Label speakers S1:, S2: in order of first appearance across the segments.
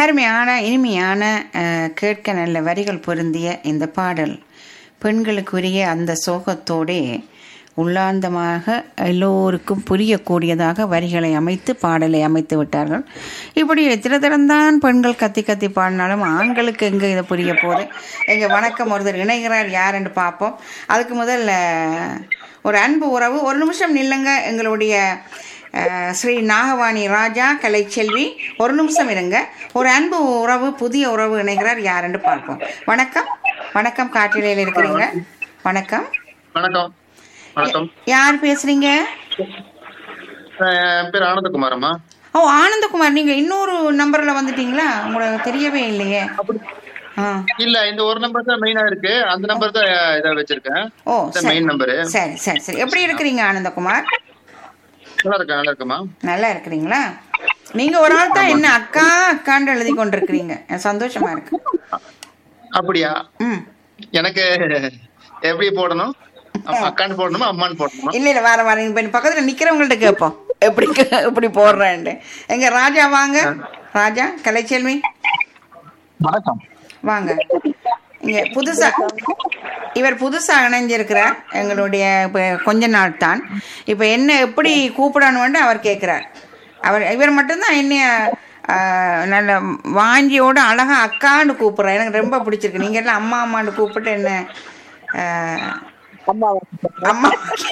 S1: அருமையான இனிமையான அஹ், கேட்க நல்ல வரிகள் பொருந்திய இந்த பாடல் பெண்களுக்குரிய அந்த சோகத்தோடே உள்ளாந்தமாக எல்லோருக்கும் புரியக்கூடியதாக வரிகளை அமைத்து பாடலை அமைத்து விட்டார்கள் இப்படி எத்தனை தரம்தான் பெண்கள் கத்தி கத்தி பாடினாலும் ஆண்களுக்கு எங்கே இதை புரிய போகுது எங்கள் வணக்கம் ஒருத்தர் இணைகிறார் யார் என்று பார்ப்போம் அதுக்கு முதல்ல ஒரு அன்பு உறவு ஒரு நிமிஷம் நில்லுங்க எங்களுடைய அஹ், ஸ்ரீ நாகவாணி ராஜா கலைச்செல்வி ஒரு நிமிஷம் இருங்க ஒரு அன்பு உறவு புதிய உறவு இணைகிறார் யாருன்னு பார்ப்போம் வணக்கம் வணக்கம் காட்டிலையில் இருக்கிறீங்க வணக்கம்
S2: வணக்கம் வணக்கம்
S1: யார் பேசுறீங்க
S2: அஹ் என் பேர் ஆனந்தகுமாரம்மா
S1: ஓ ஆனந்தகுமார் நீங்க இன்னொரு நம்பர்ல வந்துட்டீங்களா உங்களுக்கு தெரியவே இல்லையே ஆ
S2: இல்ல இந்த ஒரு நம்பர் தான் மெயினா இருக்கு அந்த நம்பர் தான் இதை வச்சிருக்கேன்
S1: ஓ சரி
S2: மெயின் நம்பரு
S1: சரி சரி சரி எப்படி இருக்கிறீங்க ஆனந்தகுமார்
S2: நல்லா இருக்கேன் நல்லா இருக்குமா
S1: நல்லா இருக்கிறீங்களா நீங்க ஒரு ஆள் தான் என்ன அக்கா அக்கான்னு எழுதி கொண்டிருக்கிறீங்க எனக்கு சந்தோஷமா இருக்கு
S2: அப்படியா
S1: ம்
S2: எனக்கு எப்படி போடணும் அம்- அக்கான்னு போடணுமா அம்மான்னு போடணுமா
S1: இல்ல இல்ல வர வர இப்ப பக்கத்துல நிக்கிறவங்கள்ட்ட கேட்போம் எப்படி கே- எப்படி போடுறேன்ட்டு எங்க ராஜா வாங்க ராஜா கலைச்செல்வி
S3: வணக்கம்
S1: வாங்க இங்க புதுசா இவர் புதுசா இணைஞ்சிருக்கிறார் எங்களுடைய இப்ப கொஞ்ச நாள் தான் இப்ப என்ன எப்படி கூப்பிடணும்னு அவர் கேட்கிறார் அவர் இவர் மட்டும்தான் என்னைய ஆஹ், நல்ல வாஞ்சியோட அழகா அக்கான்னு கூப்பிடுறார் எனக்கு ரொம்ப பிடிச்சிருக்கு நீங்க எல்லாம் அம்மா அம்மான்னு கூப்பிட்டு என்ன ஆஹ், அம்மா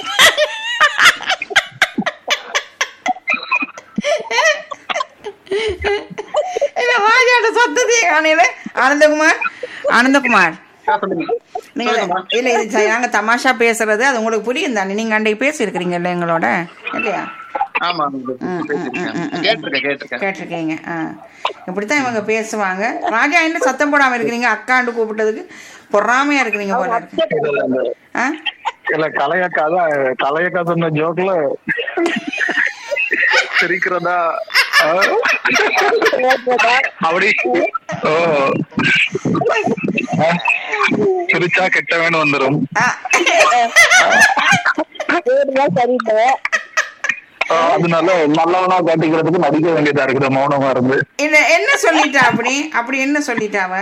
S1: இல்ல ராஜாட்ட சத்தத்தையே காணையில ஆனந்தகுமார் ஆனந்தகுமார்
S2: ஆ, சொல்லுங்க
S1: நீங்க இல்ல இது சரி, நாங்க தமாஷா பேசுறது அது உங்களுக்கு புரியும் தானே நீங்க அன்றைக்கு பேசியிருக்கிறீங்கல்ல எங்களோட இல்லையா
S2: ஆமா
S1: ம்,
S2: பேசிருக்கேன்.
S1: ம், ம், ம்.
S2: கேட்டிருக்கேன் கேட்டிருக்கேன்
S1: கேட்டிருக்கீங்க ஆ இப்படித்தான் இவங்க பேசுவாங்க ராஜா என்ன சத்தம் போடாம இருக்கிறீங்க அக்காண்டு கூப்பிட்டதுக்கு பொறாமையா இருக்கிறீங்க போல இருக்கு ஆ
S3: இல்ல கலையக்கா தான் கலையக்கா சொன்ன ஜோக்ல சிரிக்கிறதா ஆ? அப்படி ஓ ஆ? சிரிச்சா கெட்டவன் வந்துரும்
S1: ஆ.
S3: ஆ, அதனால நல்லவனா காட்டிக்கிறதுக்கு நடிக்க வேண்டியதா இருக்குது மௌனமா இருந்து
S1: இல்ல என்ன சொல்லிட்டா அப்படி அப்படி என்ன சொல்லிட்டா அவ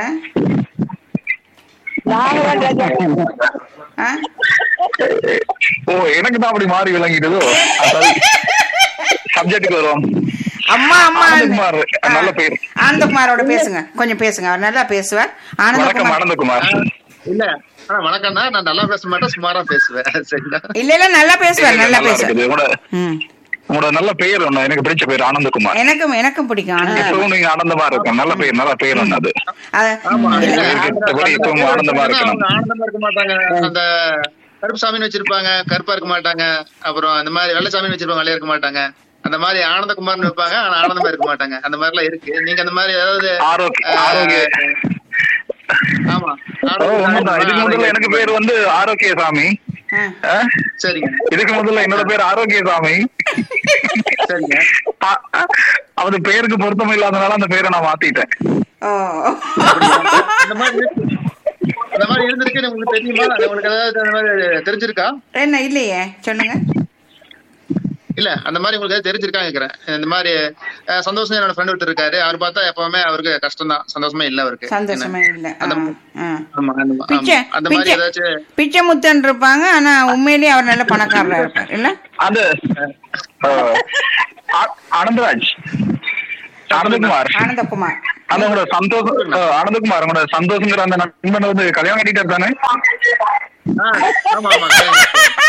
S1: ஆ?
S3: ஓ எனக்கு தான் அப்படி மாறி விளங்கிட்டதோ சப்ஜெக்டுக்கு வருவோம்
S1: அம்மா அம்மா
S3: ஆனந்தகுமார் நல்ல பேர்
S1: ஆனந்தகுமாரோட பேசுங்க கொஞ்சம் பேசுங்க அவர் நல்லா பேசுவார்
S3: வணக்கம்
S1: ஆனந்தகுமார்
S3: ஆனந்தகுமார்
S2: இல்ல ஆ, வணக்கம்னா நான் நல்லா பேச மாட்டேன் சுமாரா பேசுவேன் சரிங்களா
S1: இல்ல இல்ல நல்லா பேசுவார் நல்லா
S3: நல்லா
S1: பேசுவார்
S3: இருக்குது உங்களோட
S1: ம்
S3: உங்களோட நல்ல பெயர் ஒண்ணு எனக்கு பிடிச்ச பேர் ஆனந்தகுமார்
S1: எனக்கும் எனக்கும் பிடிக்கும் ஆனந்தகுமார்
S3: இப்பவும் நீங்க ஆனந்தமா இருக்கும் நல்ல பெயர் நல்ல பெயர் ஒண்ணு அது
S1: அது-
S2: ஆமா இல்ல,
S3: இவருக்கு
S2: அந்த-
S3: மத்தபடி
S2: அந்த
S3: எப்பவும்
S2: பேர்
S3: ஆனந்தமா
S2: வச்சிருக்காங்கன்னா
S3: இருக்கணும்.
S2: அவங்க ஆனந்தமா இருக்க மாட்டாங்க அந்த கருப்பு சாமின்னு வச்சிருப்பாங்க கருப்பா இருக்க மாட்டாங்க அப்புறம் அந்த மாதிரி வெள்ளை சாமின்னு வச்சிருப்பாங்க வெள்ளையா இருக்க மாட்டாங்க அந்த மாதிரி ஆனந்தகுமார்னு வைப்பாங்க ஆனா ஆனந்தமா இருக்க மாட்டாங்க அந்த மாதிரி எல்லாம் இருக்கு நீங்க அந்த மாதிரி ஏதாவது
S3: ஆரோக்கிய
S2: அஹ்,
S3: ஆரோக்கிய
S2: ஆமா
S3: ஓ, உண்மைதான். இதுக்கு முதல்ல எனக்கு பேர் வந்து ஆரோக்கியசாமி
S1: ஆ.
S3: ஆ?
S2: சரிங்க
S3: இதுக்கு முதல்ல என்னோட பேர் ஆரோக்கியசாமி
S2: சரிங்க
S3: ஆ, அது பேருக்கு பொருத்தம் இல்லாதனால அந்த பேரை நான் மாத்திட்டேன்
S1: ஓ
S2: அந்த மாதிரி இருக்கு. அந்த மாதிரி இருந்திருக்கு உங்களுக்கு தெரியுமா அது உங்களுக்கு ஏதாவது அந்த மாதிரி தெரிஞ்சிருக்கா
S1: என்ன இல்லையே சொல்லுங்க
S2: இல்ல அந்த மாதிரி உங்களுக்கு ஏதாவது தெரிஞ்சிருக்கா கேக்குறேன் இந்த மாதிரி அஹ், சந்தோஷம் என்னோட ஃப்ரெண்ட் ஒருத்தர் இருக்காரு அவர் பார்த்தா எப்பவுமே அவருக்கு கஷ்டம் தான் சந்தோஷமே இல்ல அவருக்கு
S1: சந்தோஷமே
S2: என்ன?
S1: இல்ல
S2: அந்த
S1: ஆ, ஆ.
S2: ஆமா அந்த மா-
S1: பிச்சை
S2: ஆமா. அந்த மாதிரி
S1: பிச்சை
S2: ஏதாச்சும்
S1: பிச்சை முத்தன் இருப்பாங்க ஆனா உண்மையிலேயே அவர் நல்ல பணக்காரரா இருப்பார் இல்ல
S3: அது ஆ, ஆ- ஆனந்தராஜ் ஆனந்தகுமார்
S1: ஆனந்தகுமார்
S3: அது உங்களோட சந்தோஷம் ஆ, ஆனந்தகுமார் உங்களோட சந்தோஷங்கிற அந்த நண்பன் வந்து கல்யாணம் கட்டிட்டார் தானே
S2: ஆ, ஆமா ஆமா சரிங்க.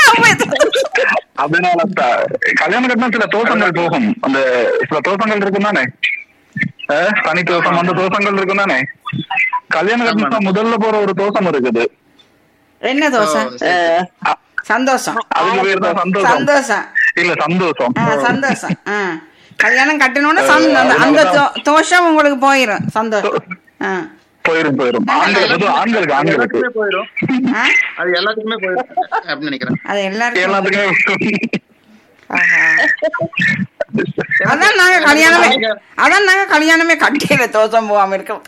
S3: அதனால தான் கல்யாணம் கட்டினா சில தோஷங்கள் போகும் அந்த சில தோஷங்கள் இருக்கும் தானே ஆ, சனி தோஷம் அந்த தோஷங்கள் இருக்கும் தானே கல்யாணம் கட்டினா முதல்ல போற ஒரு தோஷம் இருக்குது
S1: என்ன தோசை
S2: ஓ, சரி.
S3: அ-
S1: சந்தோஷம்
S3: அதுக்கு பேர் தான் சந்தோஷம்
S1: சந்தோஷம்
S3: இல்ல சந்தோஷம்
S1: ஆ, சந்தோஷம் ஆ. கல்யாணம் கட்டணும்னா சந்த- அந்த- அந்த தோ- தோஷம் உங்களுக்கு போயிரும் சந்தோஷம் ஆ.
S3: போயிரும் போயிரும் ஆண்கள் பொதுவா ஆண்களுக்கு ஆண்களுக்கு
S2: எல்லாத்துக்குமே போயிடும்
S1: ஆ?
S2: அது எல்லாத்துக்குமே போயிடும் அப்படின்னு நினைக்கிறேன்
S1: அது எல்லாருக்கும்
S3: எல்லாத்துக்குமே
S1: ஆஹா. அதான் நாங்க கல்யாணமே அதான் நாங்க கல்யாணமே கட்டியில தோஷம் போகாம இருக்கோம்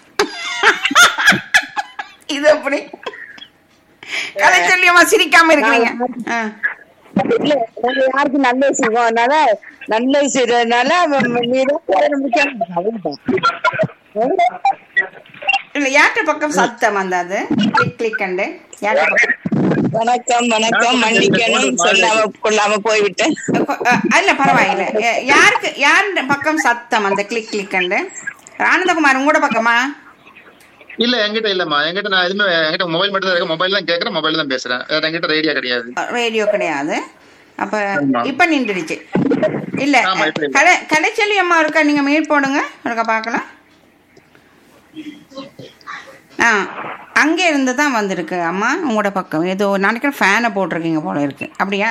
S1: இது எப்படி கதை சொல்லியம்மா சிரிக்காம இருக்கிறீங்க ஆ.
S4: இல்ல நாங்க யாருக்கு நல்ல செய்வோம் அதனால நல்ல செய்யறதுனால நீ தான் முக்கியம் அவ்வளவுதான்
S1: இல்ல யார்கிட்ட பக்கம் சத்தம் அந்த அது கிளிக் கிளிக் கண்டு யார்கிட்ட பக்கம்
S4: வணக்கம் வணக்கம் மன்னிக்கணும் சொல்லாம கொள்ளாம போய்விட்டேன்
S1: கொ- அ, இல்ல பரவாயில்ல எ- யாருக்கு யார் பக்கம் சத்தம் அந்த கிளிக் கிளிக் கண்டு ஆனந்தகுமார் உங்களோட பக்கமா
S2: இல்ல என்கிட்ட இல்லம்மா என்கிட்ட நான் எதுவுமே என்கிட்ட மொபைல் மட்டும் தான் இருக்கு மொபைல் தான் கேக்குறேன் மொபைல் தான் பேசுறேன் வேற என்கிட்ட ரேடியோ கிடையாது
S1: ரேடியோ கிடையாது அப்ப
S2: ஆமா.
S1: இப்ப நின்றுடுச்சு இல்ல
S2: ஆமா, இப்ப இல்ல.
S1: கலை கலைச்செல்வி அம்மா இருக்கா நீங்க மீட் போடுங்க இருக்கா பார்க்கலாம் ஆ அங்கே இருந்து தான் வந்திருக்கு அம்மா உங்களோட பக்கம் ஏதோ நினைக்கிறேன் ஃபேனை போட்டிருக்கீங்க போல இருக்கு அப்படியா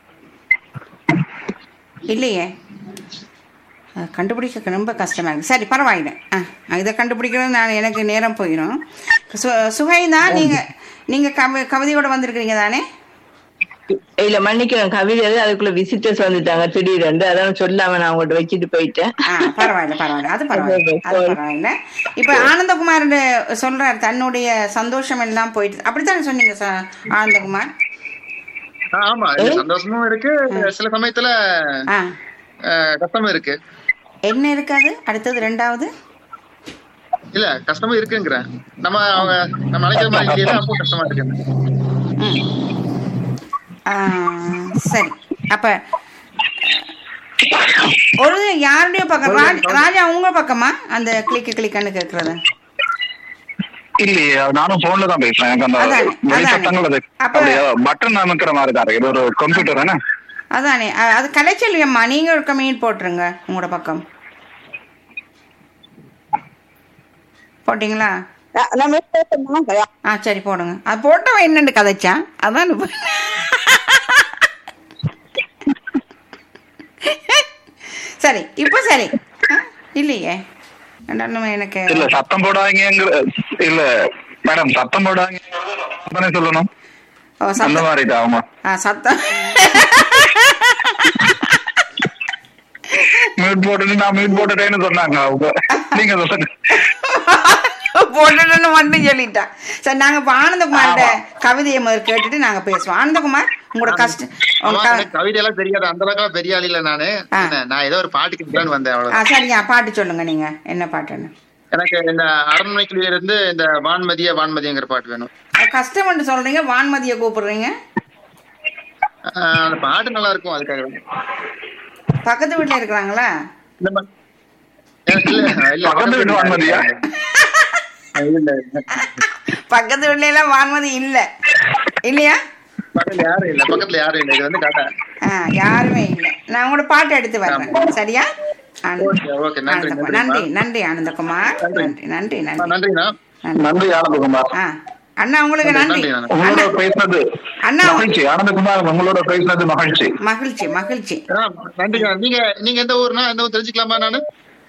S1: இல்லையே அது கண்டுபிடிக்க ரொம்ப கஷ்டமா இருக்கு சரி பரவாயில்ல ஆ இதை கண்டுபிடிக்கிறது நான் எனக்கு நேரம் போயிடும் சு சுகைதா நீங்க நீங்க கவி கவிதையோட வந்திருக்கிறீங்க தானே
S4: இல்ல மன்னிக்கணும் கவிதை அதுக்குள்ள விசிட்டர்ஸ் வந்துட்டாங்க திடீர்னு அதான் சொல்லாம நான் உங்கள்ட்ட வச்சுட்டு போயிட்டேன்
S1: ஆ பரவாயில்ல பரவாயில்ல அது பரவாயில்ல அது பரவாயில்ல இப்ப ஆனந்தகுமார் சொல்றார் தன்னுடைய சந்தோஷம் எல்லாம் போயிட்டு அப்படித்தானே சொன்னீங்க ச- ஆனந்தகுமார்
S2: ஆ, ஆமா இது சந்தோஷமும் இருக்கு சில சமயத்துல
S1: ஆ
S2: அஹ், கஷ்டமும் இருக்கு
S1: என்ன இருக்காது அடுத்தது ரெண்டாவது
S2: இல்ல கஷ்டமும் இருக்குங்கிறேன் நம்ம அவங்க நம்ம நினைக்கிற மாதிரி இல்லையா அப்போ கஷ்டமா இருக்கு
S1: ம். ஆ, சரி அப்ப ஒரு யாருடைய பக்கம் ராஜ்- ராஜா உங்க பக்கமா அந்த கிளிக்கு கிளிக்கன்னு கேக்குறது
S3: இல்லையே நானும் போன்ல தான் பேசுறேன் எனக்கு அந்த
S1: அதானே,
S3: வெளி
S1: அதானே.
S3: சத்தங்கள் அது
S1: அப்ப-
S3: அப்படியே பட்டன் அமைக்கிற மாதிரி தான் இருக்கு இது ஒரு கம்ப்யூட்டர் தானே
S1: அதானே அ- அது கலைச்செல்வி அம்மா நீங்க ஒரு கமெண்ட் போட்டுருங்க உங்களோட பக்கம் போட்டீங்களா ஆ சரி போடுங்க அது போட்டவன் என்னன்னு கதைச்சான் அதான் இப்ப- சரி இப்போ சரி ஆ, இல்லையே ரெண்டாலும் எனக்கு
S3: இல்ல சத்தம் போடாதீங்கிற இல்ல மேடம் சத்தம் போடாதீங்க தானே சொல்லணும்
S1: ஓ,
S3: அந்த
S1: சத்தம்
S3: மாதிரி தான் ஆமா
S1: ஆ சத்தம்
S3: மியூட் போட்டுட்டு நான் மியூட் போட்டுட்டேன்னு சொன்னாங்க அவங்க நீங்க சொல்லுங்க
S1: போட்டுன்னு மட்டும் சொல்லிட்டான் சரி நாங்க இப்ப ஆனந்தகுமார்ட கவிதையை முதல் கேட்டுட்டு நாங்க பேசுவோம் ஆனந்தகுமார் உங்களோட கஷ்டம் உங்க
S2: ஆமா,
S1: க-
S2: எனக்கு கவிதை எல்லாம் தெரியாது அந்த அளவுக்கு பெரிய ஆள் இல்ல நானு
S1: ஆ.
S2: என்ன, நான் ஏதோ ஒரு பாட்டு கேட்கலான்னு வந்தேன்
S1: ஆ
S2: அவ்வளவுதான்
S1: சரிங்க பாட்டு சொல்லுங்க நீங்க என்ன பாட்டுன்னு
S2: எனக்கு இந்த அரண்மனை கிளியில இருந்து இந்த வான்மதிய வான்மதிங்கிற பாட்டு வேணும்
S1: அது கஷ்டம்னு சொல்றீங்க வான்மதியை கூப்பிடுறீங்க
S2: ஆஹ் அந்த பாட்டு நல்லா இருக்கும் அதுக்காக வேணும்.
S1: பக்கத்து வீட்டுல இருக்கிறாங்களா
S2: இந்த மா- ஏ, இல்ல இல்ல
S3: பக்கத்து வீட்டு வான்மதியா?
S2: இல்ல இல்ல
S1: பக்கத்து வீட்டுல எல்லாம் வான்மதி இல்ல இல்லையா
S2: பக்கத்துல யாரும் இல்ல பக்கத்துல யாரும் இல்ல இது வந்து கதை
S1: ஆ யாருமே இல்ல நான் உங்களோட பாட்டு எடுத்து வர்றேன் சரியா ஆனந்த-
S2: ஓகே ஓகே நன்றி
S1: ஆனந்தகுமார்.
S2: நன்றி
S1: நன்றி நன்றி ஆனந்தகுமார்
S2: நன்றி.
S1: நன்றி நன்றி
S2: ஆ,
S1: நன்றி
S2: நன்றிண்ணா
S1: நன்றி
S3: நன்றி ஆனந்தகுமார்
S1: ஆ அண்ணா உங்களுக்கு நன்றி
S2: நன்றி, நன்றி.
S3: உங்களோட பேசினது
S1: அண்ணா
S3: மகிழ்ச்சி ஆனந்தகுமார் உங்களோட பேசினது மகிழ்ச்சி
S1: மகிழ்ச்சி மகிழ்ச்சி
S2: ஆ, நன்றிண்ணா நீங்க நீங்க எந்த ஊர்னா எந்த ஊர் தெரிஞ்சுக்கலாமா நானு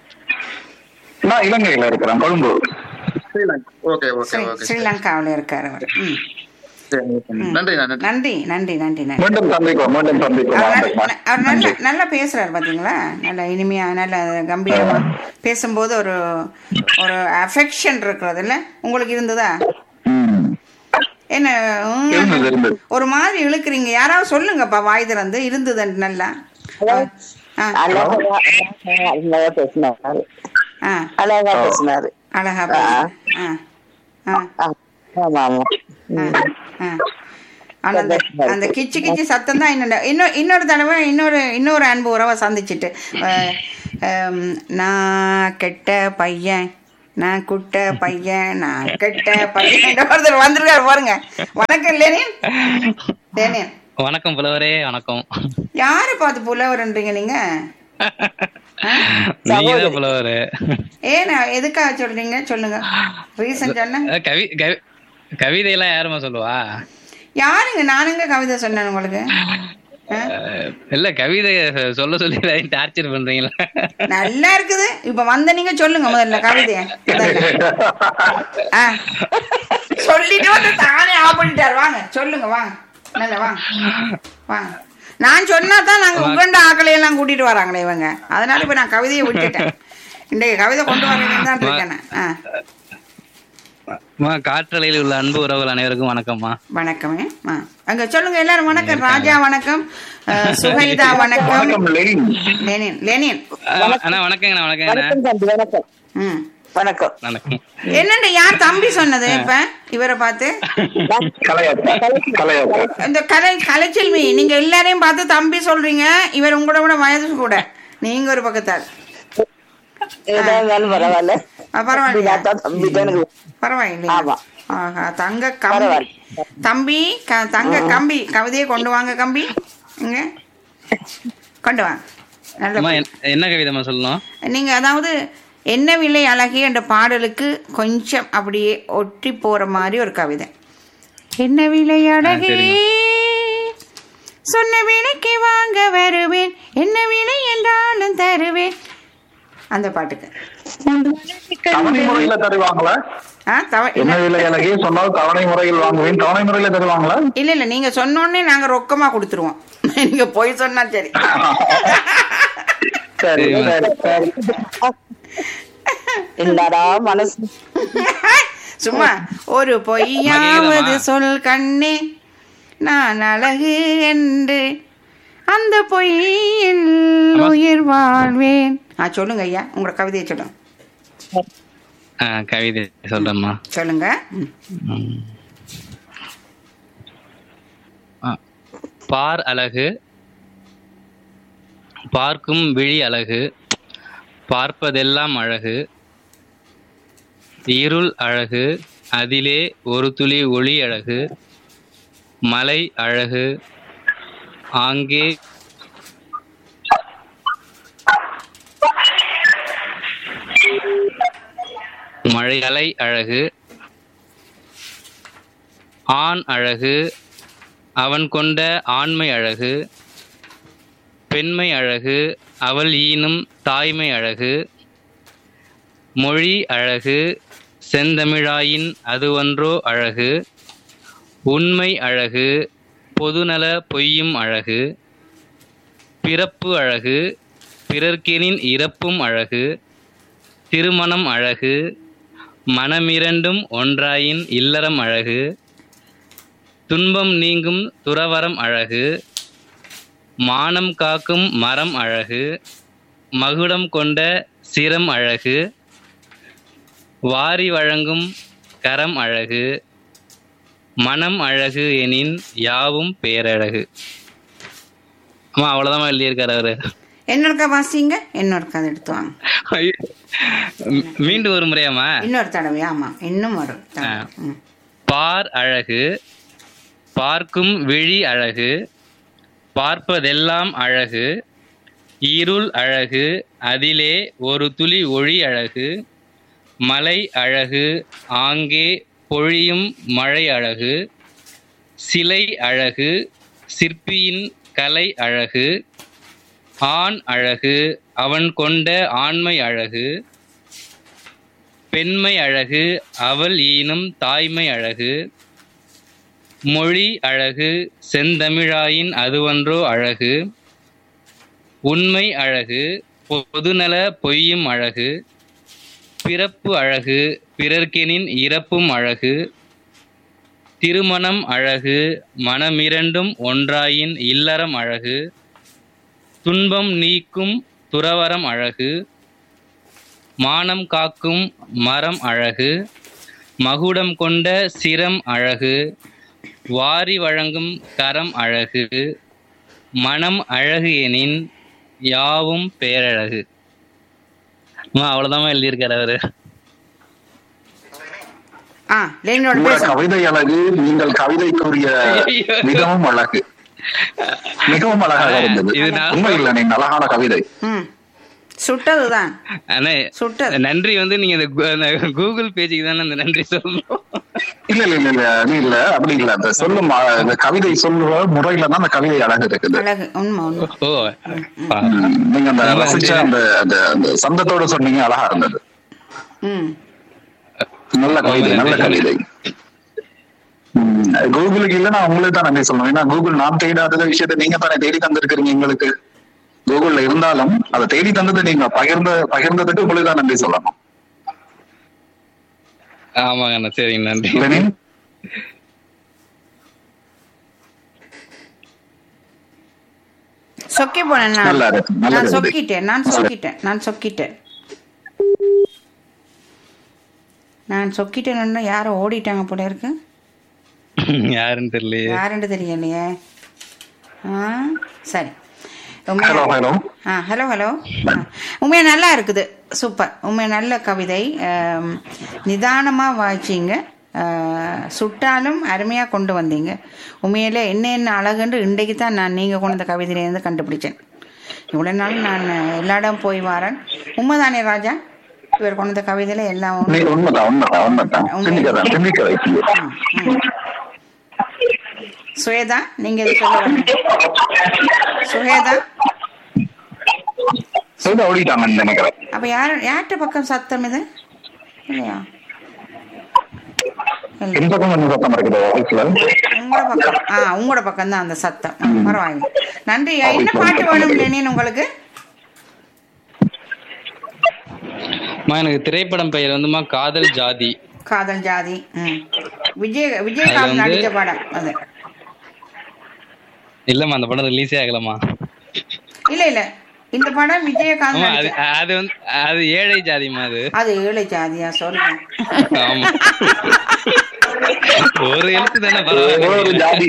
S3: நான் இலங்கையில இருக்கிறேன் Colombo
S2: Sri Lanka okay okay
S1: Sri
S2: okay
S1: ஸ்ரீலங்காவில் இருக்காரு அவர் ம்
S2: சரி, ஓகே. நன்றிண்ணா நன்றி
S1: நன்றி நன்றி நன்றி நன்றி
S3: மீண்டும் சந்திப்போம் மீண்டும் சந்திப்போம்
S1: அவர் நல்ல-
S3: ஆனந்தகுமார்
S1: அவர் நல்ல
S3: நன்றி
S1: நல்லா பேசுறாரு பாத்தீங்களா நல்ல இனிமையா நல்ல கம்பீரமா பேசும்போது ஒரு ஒரு அஃபெக்ஷன் இருக்கிறது இல்ல உங்களுக்கு இருந்ததா
S3: ம்.
S1: என்ன ம்,
S3: இருந்தது இருந்தது
S1: ஒரு மாதிரி இழுக்கிறீங்க யாராவது சொல்லுங்கப்பா வாய் திறந்து இருந்தது நல்லா ஆ,
S4: அழகா அழகா பேசினாரு
S1: ஆ,
S4: அழகா பேசினாரு
S1: அழகா பேசு. ஆ, ஆ,
S4: ஆ, ஆமா ஆமா
S1: ஆ, ஆ. ஆனா அந்த அந்த கிச்சு கிச்சு சத்தம் தான் இன்னொரு இன்னொரு இன்னொரு தடவை இன்னொரு இன்னொரு அன்பு உறவை சந்திச்சுட்டு அஹ், ஹம், நான் கெட்ட பையன் நான் குட்ட பையன் நான் கெட்ட பையன் ஒருத்தர் வந்திருக்காரு பாருங்க வணக்கம் லேனின் லேனின்
S5: வணக்கம் புலவரே வணக்கம்
S1: யாரை பார்த்து புலவர்ன்றீங்க நீங்க
S5: நீங்க தான் புலவரு
S1: ஏன் எதுக்காக சொல்றீங்க சொல்லுங்க ரீசன் சொன்ன
S5: அஹ் கவி கவி- கவிதையெல்லாம் யாருமா சொல்லுவா
S1: யாருங்க நானுங்க கவிதை சொன்னேன் உங்களுக்கு ஆ?
S5: அஹ் இல்ல கவிதை சொல்ல சொல்லி டார்ச்சர் பண்றீங்களா
S1: நல்லா இருக்குது இப்ப வந்த நீங்க சொல்லுங்க முதல்ல கவிதைய முதல்ல. ஆ. சொல்லிட்டு வந்து தானே ஆஃப் பண்ணிட்டாரு வாங்க சொல்லுங்க வாங்க நல்ல வாங்க வாங்க நான் சொன்னா தான் நாங்க உகண்ட ஆக்களை எல்லாம் கூட்டிட்டு வராங்களே இவங்க அதனால இப்ப நான் கவிதையை விட்டுட்டேன் இன்றைக்கு கவிதை கொண்டு வரேன்னு தான் இருக்கேன் நான். ஆ.
S5: அம்மா, காற்றலையில் உள்ள அன்பு உறவுகள் அனைவருக்கும் வணக்கம்மா
S1: வணக்கமே ஆ. அங்க சொல்லுங்க எல்லாரும் வணக்கம் ராஜா வணக்கம் அஹ், சுஹைதா வணக்கம்
S3: வணக்கம் லெனின்
S1: லெனின் லெனின்
S5: அஹ் அண்ணா வணக்கங்கண்ணா வணக்கங்கண்ணா
S4: வணக்கம் தம்பி வணக்கம்
S1: ம்
S4: வணக்கம்
S5: வணக்கம்
S1: என்னண்டு யார் தம்பி சொன்னது இப்ப இவரை பார்த்து
S3: கலையாத்தா கலையாத்தா
S1: இந்த கலை கலைச்செல்வி நீங்க எல்லாரையும் பார்த்து தம்பி சொல்றீங்க இவர் உங்களோட கூட வயது கூட நீங்க ஒரு பக்கத்தால்
S4: ஏதா இருந்தாலும் பரவாயில்ல
S1: ஆ, பரவாயில்லையா
S4: தாத்தா தம்பி தான் எனக்கு
S1: பரவாயில்லையா
S4: ஆமா.
S1: ஆஹா தங்க கம்பி
S4: பரவாயில்ல.
S1: தம்பி க- தங்க கம்பி கவிதையை கொண்டு வாங்க கம்பி இங்க கொண்டு வாங்க நல்ல
S5: அம்மா என்ன- என்ன கவிதைமா சொல்லணும்
S1: நீங்க அதாவது என்ன விலை அழகி என்ற பாடலுக்கு கொஞ்சம் அப்படியே ஒட்டி போற மாதிரி ஒரு கவிதை என்ன விலை அழகே
S5: சரிம்மா.
S1: சொன்ன விலைக்கு வாங்க வருவேன் என்ன விலை என்றாலும் தருவேன் அந்த பாட்டுக்கு
S3: தவணை முறையில தருவாங்களா
S1: ஆ தவ
S3: என்ன விலை அழகே சொன்னால் தவணை முறையில் வாங்குவேன் தவணை முறையில தருவாங்களா
S1: இல்ல இல்ல நீங்க சொன்னோடனே நாங்க ரொக்கமா கொடுத்துருவோம் நீங்க போய் சொன்னா சரி
S4: சரி சரி சரி என்னடா மனசு
S1: சும்மா ஒரு பொய்யாவது
S5: மகிழ்தமா.
S1: சொல் கண்ணே நான் அழகு என்று அந்த பொய்யில் உயிர் வாழ்வேன் ஆ சொல்லுங்க ஐயா உங்களோட கவிதையை சொல்லுங்க
S5: ஆ, கவிதை சொல்றேம்மா
S1: சொல்லுங்க ம்.
S5: ம். ஆ. பார் அழகு பார்க்கும் விழி அழகு பார்ப்பதெல்லாம் அழகு இருள் அழகு அதிலே ஒரு துளி ஒளி அழகு மலை அழகு ஆங்கே மழையலை அழகு ஆண் அழகு அவன் கொண்ட ஆண்மை அழகு பெண்மை அழகு அவள் ஈனும் தாய்மை அழகு மொழி அழகு செந்தமிழாயின் அது ஒன்றோ அழகு உண்மை அழகு பொதுநல பொய்யும் அழகு பிறப்பு அழகு பிறர்க்கெனின் இறப்பும் அழகு திருமணம் அழகு மனமிரண்டும் ஒன்றாயின் இல்லறம் அழகு துன்பம் நீங்கும் துறவரம் அழகு மானம் காக்கும் மரம் அழகு மகுடம் கொண்ட சிரம் அழகு வாரி வழங்கும் கரம் அழகு மனம் அழகு எனின் யாவும் பேரழகு அம்மா அவ்வளவுதான் எழுதியிருக்காரு அவரு
S1: இன்னொருக்கா வாசிங்க இன்னொருக்கா அதை எடுத்து வாங்க
S5: ஐயோ. மீ- மீண்டும் ஒரு முறையாம்மா
S1: இன்னொரு தடவை ஆமா இன்னும் ஒரு தடவை ம்.
S5: பார் அழகு பார்க்கும் விழி அழகு பார்ப்பதெல்லாம் அழகு இருள் அழகு அதிலே ஒரு துளி ஒளி அழகு மலை அழகு ஆங்கே பொழியும் மழை அழகு சிலை அழகு சிற்பியின் கலை அழகு ஆண் அழகு அவன் கொண்ட ஆண்மை அழகு பெண்மை அழகு அவள் ஈனும் தாய்மை அழகு மொழி அழகு செந்தமிழாயின் அதுவன்றோ அழகு உண்மை அழகு பொதுநல பொய்யும் அழகு பிறப்பு அழகு பிறர்க்கெனின் இறப்பும் அழகு திருமணம் அழகு மனமிரண்டும் ஒன்றாயின் இல்லறம் அழகு துன்பம் நீக்கும் துறவரம் அழகு மானம் காக்கும் மரம் அழகு மகுடம் கொண்ட சிரம் அழகு வாரி வழங்கும் கரம் அழகு மனம் அழகு எனின் யாவும் பேரழகு அம்மா அவ்வளவுதான் எழுதியிருக்காரு அவரு
S1: ஆ லைனோட
S3: உங்களோட
S1: பேசுங்க
S3: கவிதை அழகு நீங்கள் கவிதைக்குரிய
S5: ஐயோ.
S3: மிகவும் அழகு மிகவும் அழகாக இருந்தது
S5: இது நான்
S3: உண்மை இல்லை நீங்க அழகான கவிதை
S1: ம் சுட்டதுதான்
S5: அண்ணே
S1: சுட்டது
S5: நன்றி வந்து நீங்க இந்த கு- அந்த கூகுள் பேஜுக்கு தானே அந்த நன்றி சொல்லணும்
S3: இல்ல இல்ல இல்ல இல்ல அது இல்ல அப்படி இல்ல அந்த சொல்லும் அ- இந்த கவிதை சொல்லுவ முறையில தான் அந்த கவிதை அழகு இருக்குது
S1: அழகு உண்மை உண்மை
S5: ஓ பா.
S3: ம், நீங்க அந்த
S5: ரொம்ப
S3: ரசிச்ச
S5: நன்றி.
S3: அந்த அந்த அந்த சந்தத்தோட சொன்னீங்க அழகா இருந்தது
S1: ம்
S3: நல்ல கவிதை நல்ல கவிதை ம், கூகுளுக்கு இல்ல நான் உங்களுக்கு தான் நன்றி சொல்லணும் ஏன்னா கூகுள் நாம் தேடாத விஷயத்தை நீங்க தானே தேடி தந்திருக்கிறீங்க எங்களுக்கு கூகுள்ல இருந்தாலும் அதை தேடி தந்தது நீங்க பகிர்ந்த பகிர்ந்ததுக்கு உங்களுக்கு தான் நன்றி சொல்லணும்
S5: ஆமாங்க அண்ணா சரிங்க நன்றி
S3: லெனின்
S1: சொக்கி போனேன் நான்
S3: நல்லா இருக்கு, நல்ல
S1: நான்
S3: கவிதை.
S1: சொக்கிட்டேன் நான் சொக்கிட்டேன் நான் சொக்கிட்டேன் நான் சொக்கிட்டேன்னு யாரோ ஓடிட்டாங்க போல இருக்கு
S5: யாருன்னு தெரியலையே
S1: யாருன்னு தெரியலையே ஆ சரி
S3: ஹலோ
S1: உண்மையா
S3: ஹலோ
S1: ஆ ஹலோ ஹலோ உண்மையாக நல்லா இருக்குது சூப்பர் உண்மையாக நல்ல கவிதை ஆம், நிதானமா வாய்ச்சிங்க ஆ, சுட்டாலும் அருமையாக கொண்டு வந்தீங்க உண்மையிலே என்ன என்ன அழகுன்று இன்றைக்கு தான் நான் நீங்கள் கொண்டு வந்த கவிதையிலேருந்து கண்டுபிடிச்சேன் இவ்வளோ நாள் நான் எல்லா இடம் போய் வரேன் உண்மைதானே ராஜா இவர் கொண்டு வந்த கவிதையில எல்லாம்
S3: நீ
S1: உண்மை.
S3: உண்மைதான் உண்மைதான் உண்மைதான் சிந்திக்கதான் சிந்திக்க வைக்கல
S1: ம், ம். சுவேதா நீங்க எது சொல்ல வரீங்க? சுவேதா
S3: செய்து ஓடிட்டாங்கன்னு நினைக்கிறேன்
S1: அப்ப யார் யார்கிட்ட பக்கம் சத்தம் இது இல்லையா இல்ல.
S3: எந்த பக்கம் கொஞ்சம் சத்தம் இருக்குது ஆஃபீஸ்ல
S1: உங்களோட பக்கம் ஆ உங்களோட பக்கம் தான் அந்த சத்தம் ஆ, பரவாயில்ல நன்றி என்ன பாட்டு வேணும் லெனின் உங்களுக்கு
S5: அம்மா எனக்கு திரைப்படம் பெயர் வந்துமா காதல் ஜாதி
S1: காதல் ஜாதி ம் விஜய் விஜயகாந்த்
S5: அதுல வந்து-
S1: நடித்த படம் அது
S5: இல்லம்மா அந்த படம் ரிலீஸே ஆகலம்மா
S1: இல்ல இல்ல இந்த படம் விஜயகாந்த்
S5: ஆமா அது
S1: நடிச்ச
S5: அது வந்து அது ஏழை ஜாதிமா அது
S1: அது ஏழை ஜாதியா சொல்லுங்க
S5: ஆமா ஒரு எழுத்து தானே
S3: ஒரு ஜாதி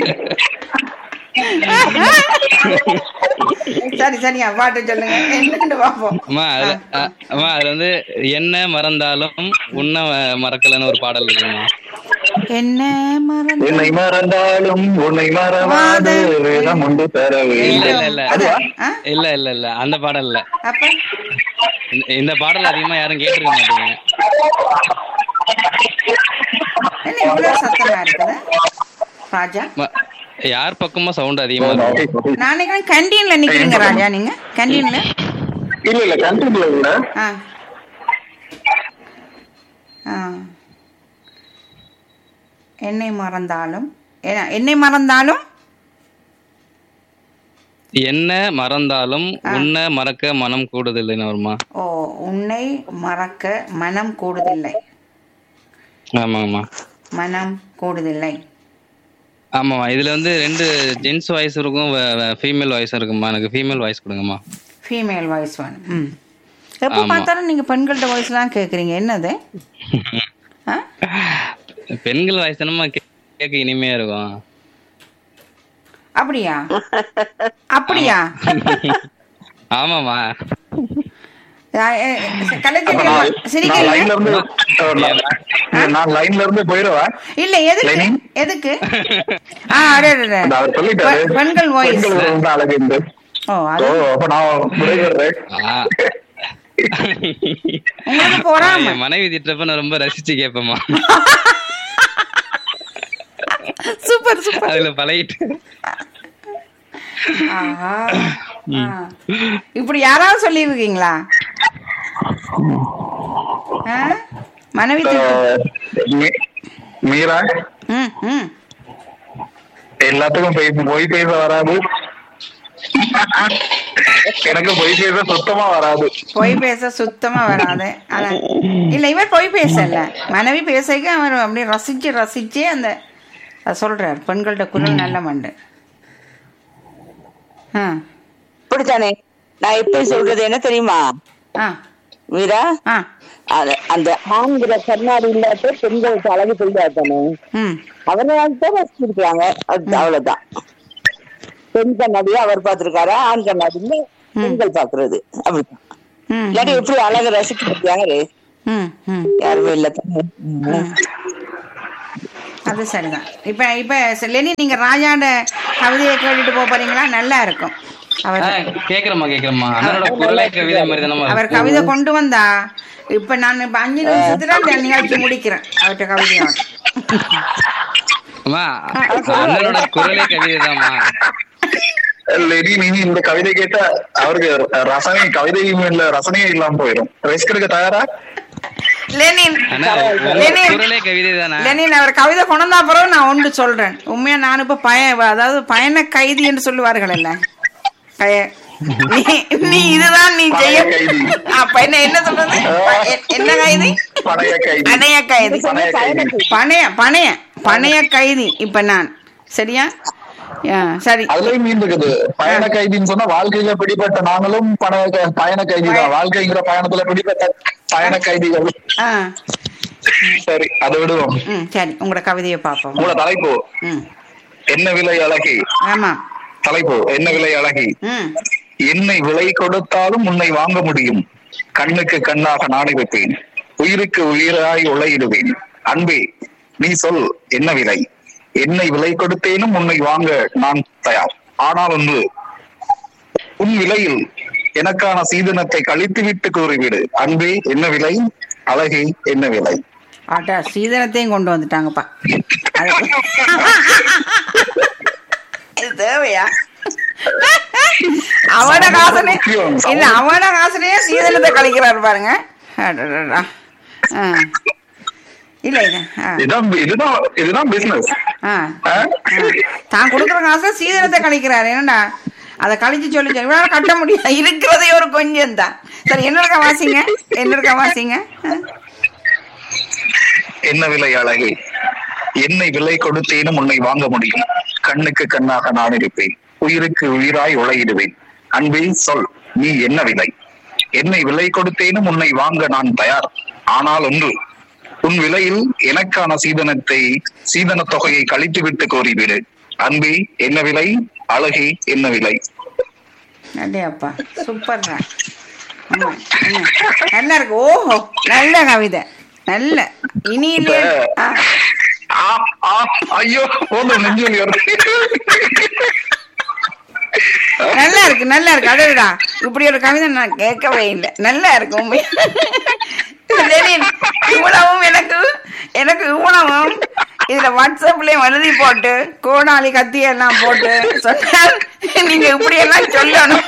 S1: சரி சரியா பாட்டு சொல்லுங்க என்னன்னு பார்ப்போம்
S5: அம்மா அதுல அ- அம்மா அதுல வந்து என்ன மறந்தாலும் உன்ன மறக்கலன்னு ஒரு பாடல் இருக்குமா
S1: என்ன மறந்து
S3: என்னை மறந்தாலும் உன்னை மறவாது வேதம் உண்டு தரவே
S5: இல்ல இல்ல இல்ல
S1: அதுவா? ஆ?
S5: இல்ல இல்ல இல்ல அந்த பாடல் இல்ல
S1: அப்ப
S5: இந்த- இந்த பாடல் அதிகமா யாரும் கேட்டிருக்க மாட்டீங்க
S1: என்ன இவ்வளவு சத்தமா இருக்குது ராஜா
S5: ம- யார் பக்கமா சவுண்ட் அதிகமா இருக்கும்
S1: நான் நினைக்கிறேன் கேண்டீன்ல நிக்கிறீங்க ராஜா நீங்க கேண்டீன்ல
S3: இல்ல இல்ல கண்டிப்பா இல்ல
S1: ஆ ஆ என்னை மறந்தாலும் என்ன- என்னை மறந்தாலும்
S5: என்ன மறந்தாலும் உன்ன மறக்க மனம் கூடுதில்லைன்னு வருமா
S1: ஓ உன்னை மறக்க மனம் கூடுதில்லை
S5: ஆமா ஆமா
S1: மனம் கூடுதில்லை
S5: ஆமாம்மா இதுல வந்து ரெண்டு ஜென்ஸ் வாய்ஸ் இருக்கும் ஃபீமேல் வாய்ஸ் இருக்குமா எனக்கு ஃபீமேல் வாய்ஸ் கொடுங்கம்மா
S1: ஃபீமேல் வாய்ஸ் வேணும் ம் எப்போ
S5: ஆமா.
S1: பார்த்தாலும் நீங்க பெண்கள்ட்ட வாய்ஸ் தான் கேக்குறீங்க என்னது ஆ
S5: பெண்கள் வாய்ஸ் தானம்மா கே- கேட்க இனிமையா இருக்கும்
S1: அப்படியா அப்படியா
S3: அப்ப
S5: ஆமாம்மா
S1: கலைஞர்
S3: நான் நான்
S1: சிரிக்கிறீங்க
S3: லைன்ல இருந்து நான் நான் லைன்ல இருந்து போயிடுவேன்
S1: இல்ல எதுக்கு
S3: லெனின்?
S1: எதுக்கு ஆ அடே அடே, அடே.
S3: அந்த அவர் சொல்லிட்டாரு
S1: பெ- பெண்கள் வாய்ஸ்
S3: பெண்கள் வந்து அழகு என்று
S1: ஓ
S3: ஓ
S1: அது
S3: அப்ப நான் விடைபெறேன்
S5: ஆ.
S1: உங்களுக்கு போறாம
S5: என் மனைவி திட்டப்ப நான் ரொம்ப ரசிச்சு கேட்பேம்மா
S1: சூப்பர் சூப்பர்
S5: அதுல பழகிட்டு
S1: ஆஹா ஆ. இப்படி யாராவது சொல்லியிருக்கீங்களா ஆ? மனைவி திட்டு
S3: அஹ், மீ- மீரா
S1: ம் ம்
S3: எல்லாத்துக்கும் போய் பொய் பேச வராது எனக்கு பொய் பேச சுத்தமா வராது
S1: பொய் பேச சுத்தமா வராது ஆனா இல்ல இவர் பொய் பேசல மனைவி பேசக்க அவர் அப்படியே ரசிச்சு ரசிச்சு அந்த அத சொல்றார் பெண்கள்ட்ட குரல் நல்ல மண்டு ஆ
S6: இப்படித்தானே நான் இப்ப சொல்றது என்ன தெரியுமா
S1: ஆ
S6: மீரா
S1: ஆ
S6: அது- அந்த ஆண்கிற கண்ணாடி இல்லாத பெண்களுக்கு அழகு தெரியாதானே
S1: ம்
S6: அவனால தான் ரசிச்சிருக்காங்க அது அவ்வளவுதான் பெண் கண்ணாடியை அவர் பார்த்திருக்காரு ஆண் கண்ணாடின்னு பெண்கள் பாக்குறது அப்படிதான்
S1: ம்
S6: இல்லாட்டி எப்படி அழகு ரசிக்கிறாங்க
S1: ம் ம்
S6: யாருமே இல்ல தானே ம்.
S1: அது சரிதான் இப்ப இப்ப லெனி நீங்க ராஜாண்ட கவிதையை கேட்டுட்டு போக போறீங்களா நல்லா இருக்கும் அவர்
S5: ஆ, கேக்குறேம்மா கேக்குறேம்மா அண்ணனோட குரலே கவிதை மாதிரி தானம்மா
S1: அவர்
S5: இருக்கும்.
S1: கவிதை கொண்டு வந்தா இப்ப நான் இப்ப அஞ்சு நிமிஷத்துல அந்த நிகழ்ச்சி முடிக்கிறேன் அவர்கிட்ட கவிதையோட
S5: அம்மா அண்ணனோட குரலே கவிதை தான்மா
S3: லெடி நீ இந்த கவிதை கேட்டா அவருக்கு ரசனை கவிதையும் இல்ல ரசனையே இல்லாம போயிடும் ரிஸ்க் எடுக்க தயாரா
S1: லெனின்
S5: அண்ணா உங்க
S1: லெனின்
S5: குரலே கவிதை தானே
S1: லெனின் அவர் கவிதை கொண்டு வந்தா பிறகு நான் ஒன்று சொல்றேன் உண்மையா நான் இப்ப பய அதாவது பயண கைதி என்று சொல்லுவார்கள் இல்ல பய- நீ- நீ இதுதான் நீ செய்ய
S3: பழைய கைதி.
S1: அப்ப என்ன என்ன சொல்றது ப- எ- என்ன கைதி
S3: பழைய கைதி
S1: பணைய கைதி
S3: பழைய கைதி
S1: பணைய பணைய பணைய கைதி இப்ப நான் சரியா ஆ, சரி
S3: அதுலயும் மீன் இருக்குது பயண கைதின்னு சொன்னா வாழ்க்கையில பிடிபட்ட நாங்களும் பண பயண கைதி தான் வாழ்க்கைங்கிற பயணத்துல பிடிபட்ட பயண கைதிகள்
S1: ஆ
S3: சரி அதை விடுவோம்
S1: ம் சரி உங்களோட கவிதையை பார்ப்போம்
S3: உங்களோட தலைப்பு
S1: ம்
S3: என்ன விலை அழகி
S1: ஆமா
S3: தலைப்பு என்ன விலை அழகி
S1: ம்
S3: என்னை விலை கொடுத்தாலும் உன்னை வாங்க முடியும் கண்ணுக்கு கண்ணாக நாடி வைப்பேன் உயிருக்கு உயிராய் உழையிடுவேன் அன்பே நீ சொல் என்ன விலை என்னை விலை கொடுத்தேனும் உன்னை வாங்க நான் தயார் ஆனால் ஒன்று உன் விலையில் எனக்கான சீதனத்தை கழித்துவிட்டு கூறிவிடு அன்பே என்ன விலை அழகே என்ன விலை
S1: ஆட்டா சீதனத்தையும் கொண்டு வந்துட்டாங்கப்பா அது- இது தேவையா அவன காசனே இல்ல அவன காசனையே சீதனத்தை கழிக்கிறாரு பாருங்க அடடடா. ஆ. இல்ல இல்ல ஆ.
S3: இதுதான் இதுதான் இதுதான் பிசினஸ்
S1: ஆ. ஆ. தான் கொடுக்குற காசை சீதனத்தை கழிக்கிறாரு என்னடா அதை கழிச்சு சொல்லி சொல்லி இவரால கட்ட முடியாது இருக்கிறதே ஒரு கொஞ்சம் தான் சரி என்ன இருக்கா வாசிங்க என்ன இருக்கா வாசிங்க ஆ.
S3: என்ன விலை அழகே என்னை விலை கொடுத்தேனும் உன்னை வாங்க முடியும் கண்ணுக்கு கண்ணாக நான் இருப்பேன் உயிருக்கு உயிராய் உழையிடுவேன் அன்பே சொல் நீ என்ன விலை என்னை விலை கொடுத்தேனும் உன்னை வாங்க நான் தயார் ஆனால் ஒன்று உன் விலையில் எனக்கான சீதனத்தை சீதன தொகையை கழித்துவிட்டு கோரிவிடு அன்பே என்ன விலை அழகே என்ன விலை
S1: அப்படியாப்பா சூப்பர் தான் ஆமா, ஆமா. நல்லா இருக்கு ஓஹோ நல்ல கவிதை நல்ல இனியிலே ஆ,
S3: ஆ, ஆ, ஐயோ போதும் நெஞ்சு வலி வருது.
S1: நல்லா இருக்கு நல்லா இருக்கு அடடா இப்படி ஒரு கவிதை நான் கேட்கவே இல்லை நல்லா இருக்கு உண்மையா. சரி, இவ்வளவும் எனக்கு எனக்கு இவ்வளவும் இதுல வாட்ஸ்அப்லயும் எழுதி போட்டு கோடாலி கத்தி எல்லாம் போட்டு சொன்னால் நீங்க இப்படி எல்லாம் சொல்லணும்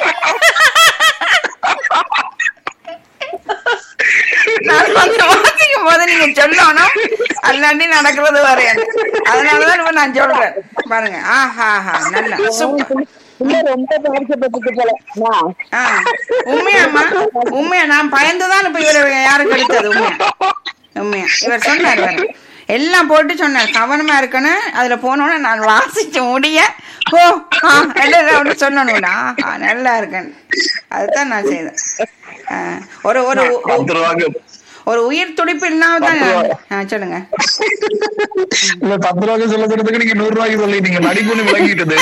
S1: நான் வந்து வாசிக்கும் போது நீங்க சொல்லணும் அல்லாண்டி நடக்கிறது வரையாது அதனாலதான் இப்ப நான் சொல்றேன் பாருங்க ஆஹா ஆஹா நல்லா சூப்பர்
S6: இன்னும் ரொம்ப பாதிக்கப்பட்டது போல நான்
S1: ஆ, உண்மையாம்மா உண்மையா நான் பயந்துதான் இப்ப இவர் யாருக்கு எடுத்தது உண்மையா உண்மையா இவர் சொன்னார் வேற எல்லாம் போட்டு சொன்னார் கவனமா இருக்கணும் அதுல போனோன்னு நான் வாசிச்சு முடிய ஓ ஆ ஒன்று சொல்லணும்டா ஆஹா நல்லா இருக்கேன் அதுதான் நான் செய்தேன் ஆ, ஒரு ஒரு
S3: பத்து ரூபாய்க்கு
S1: ஒரு உயிர் துடிப்பு இல்லாம தான் நான்- ஆ, சொல்லுங்க
S3: இல்ல பத்து ரூபாய்க்கு சொல்ல சொல்றதுக்கு நீங்க நூறு ரூபாய்க்கு சொல்லிட்டீங்க நடிப்புன்னு விளங்கிட்டது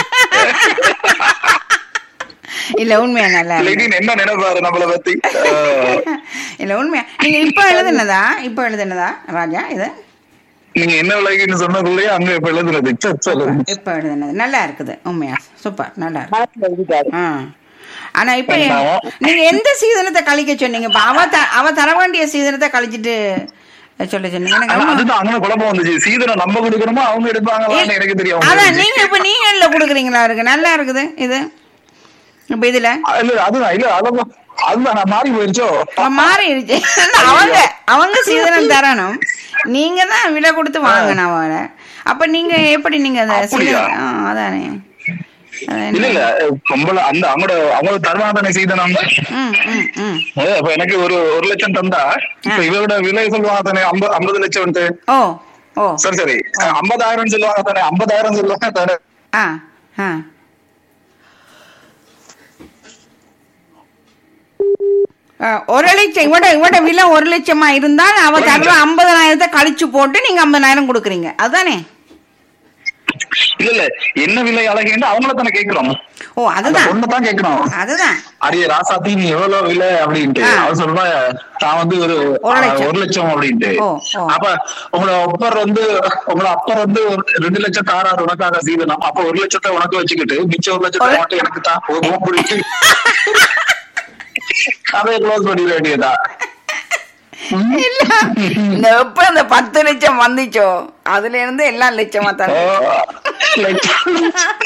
S1: இல்ல உண்மையா நல்லா இருக்கு.
S3: லெனின் என்ன நினைப்பாரு நம்மள பத்தி ஆஹ்,
S1: இல்ல உண்மையா நீங்க இப்ப எழுதுனதா இப்ப எழுதுனதா ராஜா இது
S3: நீங்க என்ன விலகின்னு சொன்னதுலயே அங்க இப்ப எழுதுறது ச்சே, சொல்லுங்க
S1: இப்ப எழுதுனது நல்லா இருக்குது உண்மையா சூப்பர் நல்லா இருக்கு
S6: மனசுல எழுதிட்டாரு
S1: ஆ. ஆனா இப்ப
S3: என்னவோ?
S1: நீங்க எந்த சீதனத்தை கழிக்க சொன்னீங்க இப்ப அவ த- அவ தர வேண்டிய சீதனத்தை கழிச்சிட்டு சொல்ல சொன்னீங்க எனக்கு
S3: ஆனா
S1: ரொம்ப-
S3: அதுதான் அங்க குழப்பம் வந்துச்சு சீதனம் நம்ம கொடுக்கணுமா அவங்க எடுப்பாங்களான்னு எனக்கு தெரியும்
S1: அதான் நீங்க இப்ப நீங்க இல்ல குடுக்குறீங்களா இருக்கு நல்லா இருக்குது இது இப்ப இதுல
S3: இல்ல அதுதான் இல்ல அதான் அதுதான் நான் மாறி போயிருச்சோ
S1: அவ மாறிடுச்சு அவங்க அவங்க சீதனம் தரணும் நீங்க தான் விலை கொடுத்து வாங்கணும் அவளை அப்ப நீங்க எப்படி நீங்க அதை
S3: அப்படியா?
S1: சீதனம் ஆ, அதானே அதான்
S3: இல்ல இல்ல பொம்பளை அந்த அவங்களோட அவங்களோட தருவாதானே சீதனம்
S1: ம் ம் ம்
S3: அஹ் அப்ப எனக்கு ஒரு ஒரு லட்சம் தந்தா இப்ப இவரோட விலை சொல்லுவாங்க தானே ஐம்பது ஐம்பது லட்சம்
S1: ஓ ஓ
S3: சரி சரி ஐம்பதாயிரம் சொல்லுவாங்க தானே ஐம்பதாயிரம் சொல்லுவாங்க தானே
S1: ஆ ஆ ஆ, ஒரு லட்சம் இவட இவட விலை ஒரு லட்சமா இருந்தால் அவ தருவ ஐம்பதனாயிரத்தை கழிச்சு போட்டு நீங்க ஐம்பதனாயிரம் கொடுக்குறீங்க அதுதானே
S3: இல்ல இல்ல என்ன விலை அழகுன்னு அவங்கள தானே கேக்குறோம்
S1: ஓ
S3: அந்த
S1: அதுதான்
S3: பொண்ணை தான் கேக்குறோம்
S1: அதுதான்
S3: அரிய ராசாத்தி நீ எவ்வளவு விலை அப்படின்ட்டு
S1: ஆ.
S3: அவ சொல்றா நான் வந்து ஒரு
S1: ஒரு லட்சம்.
S3: ஆ, ஒரு லட்சம் அப்படின்ட்டு
S1: ஓ, ஓ.
S3: அப்ப உங்களோட அப்பர் வந்து உங்களோட அப்பர் வந்து ஒரு ரெண்டு லட்சம் தாராரு உனக்காக சீதனம் அப்ப ஒரு லட்சத்தை உனக்கு வச்சுக்கிட்டு மிச்சம் ஒரு லட்சத்தை
S1: ஒரு-
S3: மட்டும் எனக்கு தான் ஒரு ரூபா பிடிச்சு கதையை க்ளோஸ் பண்ணிட வேண்டியதா
S1: இல்ல இந்த எப்ப அந்த பத்து லட்சம் வந்துச்சோ அதுல இருந்து எல்லாம் லட்சமா
S3: ஓ,
S1: தான்
S3: லட்சம்